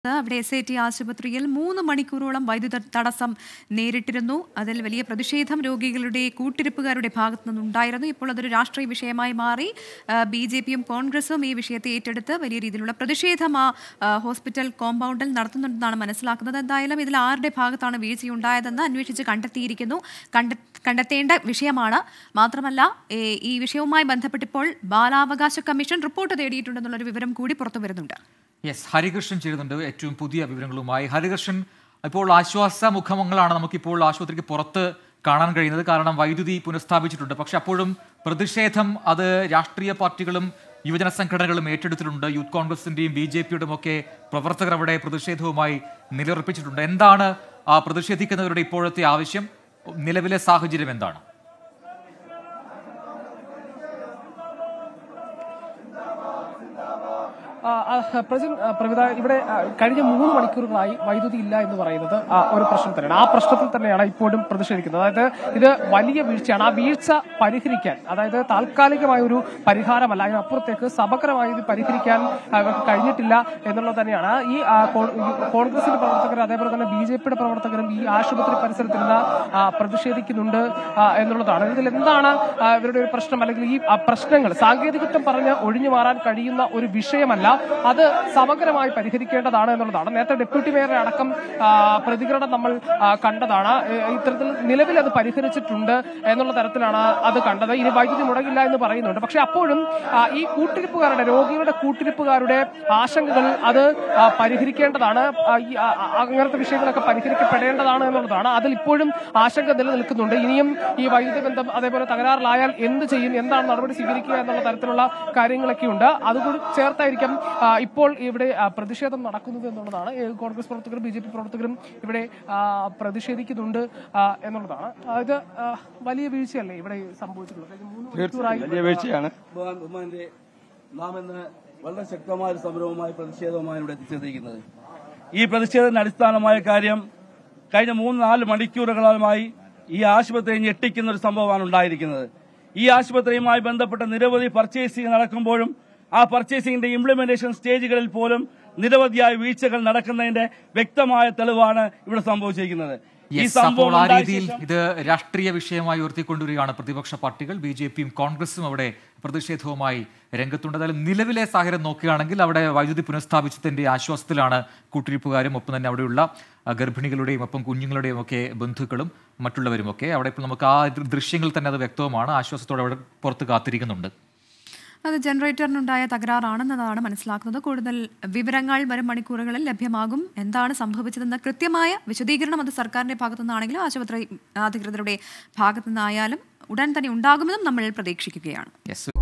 അവിടെ S I T ആശുപത്രിയിൽ മൂന്ന് മണിക്കൂറോളം വൈദ്യുത തടസ്സം നേരിട്ടിരുന്നു അതിൽ വലിയ പ്രതിഷേധം രോഗികളുടെ കൂട്ടിരിപ്പുകാരുടെ ഭാഗത്തു നിന്നുണ്ടായിരുന്നു ഇപ്പോൾ അതൊരു രാഷ്ട്രീയ വിഷയമായി മാറി ബി ജെ പിയും കോൺഗ്രസും ഈ വിഷയത്തെ ഏറ്റെടുത്ത് വലിയ രീതിയിലുള്ള പ്രതിഷേധം ആ ആ, ഹോസ്പിറ്റൽ കോമ്പൗണ്ടിൽ നടത്തുന്നുണ്ടെന്നാണ് മനസ്സിലാക്കുന്നത് എന്തായാലും ഇതിൽ ആരുടെ ഭാഗത്താണ് വീഴ്ചയുണ്ടായതെന്ന് അന്വേഷിച്ച് കണ്ടെത്തിയിരിക്കുന്നു കണ്ടെ കണ്ടെത്തേണ്ട വിഷയമാണ് മാത്രമല്ല ഏ, ഈ വിഷയവുമായി ബന്ധപ്പെട്ടിപ്പോൾ ബാലാവകാശ കമ്മീഷൻ റിപ്പോർട്ട് തേടിയിട്ടുണ്ടെന്നുള്ളൊരു വിവരം കൂടി പുറത്തു വരുന്നുണ്ട് യെസ് ഹരികൃഷ്ണൻ ചേരുന്നുണ്ട് ഏറ്റവും പുതിയ വിവരങ്ങളുമായി ഹരികൃഷ്ണൻ ഇപ്പോൾ ആശ്വാസ മുഖങ്ങളാണ് നമുക്കിപ്പോൾ ആശുപത്രിക്ക് പുറത്ത് കാണാൻ കഴിയുന്നത് കാരണം വൈദ്യുതി പുനഃസ്ഥാപിച്ചിട്ടുണ്ട് പക്ഷെ അപ്പോഴും പ്രതിഷേധം അത് രാഷ്ട്രീയ പാർട്ടികളും യുവജന സംഘടനകളും ഏറ്റെടുത്തിട്ടുണ്ട് യൂത്ത് കോൺഗ്രസിന്റെയും ബി ജെ പിയുടെയും ഒക്കെ പ്രവർത്തകർ അവിടെ പ്രതിഷേധവുമായി നിലയുറപ്പിച്ചിട്ടുണ്ട് എന്താണ് ആ പ്രതിഷേധിക്കുന്നവരുടെ ഇപ്പോഴത്തെ ആവശ്യം നിലവിലെ സാഹചര്യം എന്താണ് ആ, ആ, പ്രജിൻ ആ, പ്രവിത ഇവിടെ ആ, കഴിഞ്ഞ മൂന്ന് മണിക്കൂറുകളായി വൈദ്യുതി ഇല്ല എന്ന് പറയുന്നത് ആ, ഒരു പ്രശ്നം തന്നെയാണ് ആ പ്രശ്നത്തിൽ തന്നെയാണ് ഇപ്പോഴും പ്രതിഷേധിക്കുന്നത് അതായത് ഇത് വലിയ വീഴ്ചയാണ് ആ വീഴ്ച പരിഹരിക്കാൻ അതായത് താൽക്കാലികമായ ഒരു പരിഹാരമല്ല അതിനപ്പുറത്തേക്ക് സമഗ്രമായി ഇത് പരിഹരിക്കാൻ അവർക്ക് കഴിഞ്ഞിട്ടില്ല എന്നുള്ളത് തന്നെയാണ് ഈ ആ, കോ- ഈ കോൺഗ്രസിന്റെ പ്രവർത്തകർ അതേപോലെ തന്നെ ബി ജെ പിയുടെ പ്രവർത്തകരും ഈ ആശുപത്രി പരിസരത്ത് നിന്ന് ആ, പ്രതിഷേധിക്കുന്നുണ്ട് ആ, എന്നുള്ളതാണ് ഇതിൽ എന്താണ് ആ, ഇവരുടെ ഒരു പ്രശ്നം അല്ലെങ്കിൽ ഈ ആ, പ്രശ്നങ്ങൾ സാങ്കേതികത്വം പറഞ്ഞ് ഒഴിഞ്ഞു മാറാൻ കഴിയുന്ന ഒരു വിഷയമല്ല അത് സമഗ്രമായി പരിഹരിക്കേണ്ടതാണ് എന്നുള്ളതാണ് നേരത്തെ ഡെപ്യൂട്ടി മേയറെ അടക്കം ആ, പ്രതികരണം നമ്മൾ ആ, കണ്ടതാണ് ഏ, ഇത്തരത്തിൽ നിലവിൽ അത് പരിഹരിച്ചിട്ടുണ്ട് എന്നുള്ള തരത്തിലാണ് അത് കണ്ടത് ഇനി വൈദ്യുതി മുടങ്ങില്ല എന്ന് പറയുന്നുണ്ട് പക്ഷെ അപ്പോഴും ആ, ഈ കൂട്ടിരിപ്പുകാരുടെ രോഗികളുടെ കൂട്ടിരിപ്പുകാരുടെ ആശങ്കകൾ അത് ആ, പരിഹരിക്കേണ്ടതാണ് ആ, ഈ ആ, ആ, അങ്ങനത്തെ വിഷയങ്ങളൊക്കെ പരിഹരിക്കപ്പെടേണ്ടതാണ് എന്നുള്ളതാണ് അതിൽ ഇപ്പോഴും ആശങ്ക നിലനിൽക്കുന്നുണ്ട് ഇനിയും ഈ വൈദ്യുതി ബന്ധം അതേപോലെ തകരാറിലായാൽ എന്ത് ചെയ്യും എന്താണ് നടപടി സ്വീകരിക്കുക എന്നുള്ള തരത്തിലുള്ള കാര്യങ്ങളൊക്കെ ഉണ്ട് അതുകൂടി ചേർത്തായിരിക്കും ആ, ഇപ്പോൾ ഇവിടെ ആ, പ്രതിഷേധം നടക്കുന്നത് എന്നുള്ളതാണ് ഏ, കോൺഗ്രസ് പ്രവർത്തകരും ബി ജെ പി പ്രവർത്തകരും ഇവിടെ ആ, പ്രതിഷേധിക്കുന്നുണ്ട് ആ, എന്നുള്ളതാണ് ആ, ഇത് ആ, വലിയ വീഴ്ചയല്ലേ ഇവിടെ സംഭവിച്ചിട്ടുള്ളത് കഴിഞ്ഞ മൂന്ന് മണിക്കൂറായി വലിയ വീഴ്ചയാണ് ബഹുമാൻ ബഹുമാന്റെ നാം ഇന്ന് വളരെ ശക്തമായ ഒരു സമരവുമായി പ്രതിഷേധവുമായി ഇവിടെ എത്തിച്ചേർന്നിരിക്കുന്നത് ഈ പ്രതിഷേധത്തിന്റെ അടിസ്ഥാനമായ കാര്യം കഴിഞ്ഞ മൂന്ന് നാല് മണിക്കൂറുകളുമായി ഈ ആശുപത്രി ഞെട്ടിക്കുന്ന ഒരു സംഭവമാണ് ഉണ്ടായിരിക്കുന്നത് ഈ ആശുപത്രിയുമായി ബന്ധപ്പെട്ട നിരവധി പർച്ചേസിംഗ് നടക്കുമ്പോഴും ആ പർച്ചേസിംഗിന്റെ ഇംപ്ലിമെന്റേഷൻ സ്റ്റേജുകളിൽ പോലും നിരവധിയായ വീഴ്ചകൾ നടക്കുന്നതിന്റെ വ്യക്തമായ തെളിവാണ് ഇവിടെ സംഭവിച്ചിരിക്കുന്നത് ഈ യെസ് അപ്പോൾ സംഭവം ആ ഉണ്ടായ രീതിയിൽ ശേഷം ഇത് രാഷ്ട്രീയ വിഷയമായി ഉയർത്തിക്കൊണ്ടുവരികയാണ് പ്രതിപക്ഷ പാർട്ടികൾ ബി ജെ പിയും കോൺഗ്രസും അവിടെ പ്രതിഷേധവുമായി രംഗത്തുണ്ട് എന്തായാലും നിലവിലെ സാഹചര്യം നോക്കുകയാണെങ്കിൽ അവിടെ വൈദ്യുതി പുനഃസ്ഥാപിച്ചതിന്റെ ആശ്വാസത്തിലാണ് കൂട്ടിരിപ്പുകാരും ഒപ്പം തന്നെ അവിടെയുള്ള ആ, ഗർഭിണികളുടെയും ഒപ്പം കുഞ്ഞുങ്ങളുടെയും ഒക്കെ ബന്ധുക്കളും മറ്റുള്ളവരും ഒക്കെ അവിടെ ഇപ്പോൾ നമുക്ക് ആ ദൃശ്യങ്ങൾ തന്നെ അത് വ്യക്തവുമാണ് ആശ്വാസത്തോടെ അവിടെ പുറത്ത് കാത്തിരിക്കുന്നുണ്ട് അത് ജനറേറ്ററിനുണ്ടായ തകരാറാണെന്നതാണ് മനസ്സിലാക്കുന്നത് കൂടുതൽ വിവരങ്ങൾ വരും മണിക്കൂറുകളിൽ ലഭ്യമാകും എന്താണ് സംഭവിച്ചതെന്ന കൃത്യമായ വിശദീകരണം അത് സർക്കാരിന്റെ ഭാഗത്തു നിന്നാണെങ്കിലും ആശുപത്രി അധികൃതരുടെ ഭാഗത്തു നിന്നായാലും ഉടൻ തന്നെ ഉണ്ടാകുമെന്നും നമ്മൾ പ്രതീക്ഷിക്കുകയാണ് യെസ്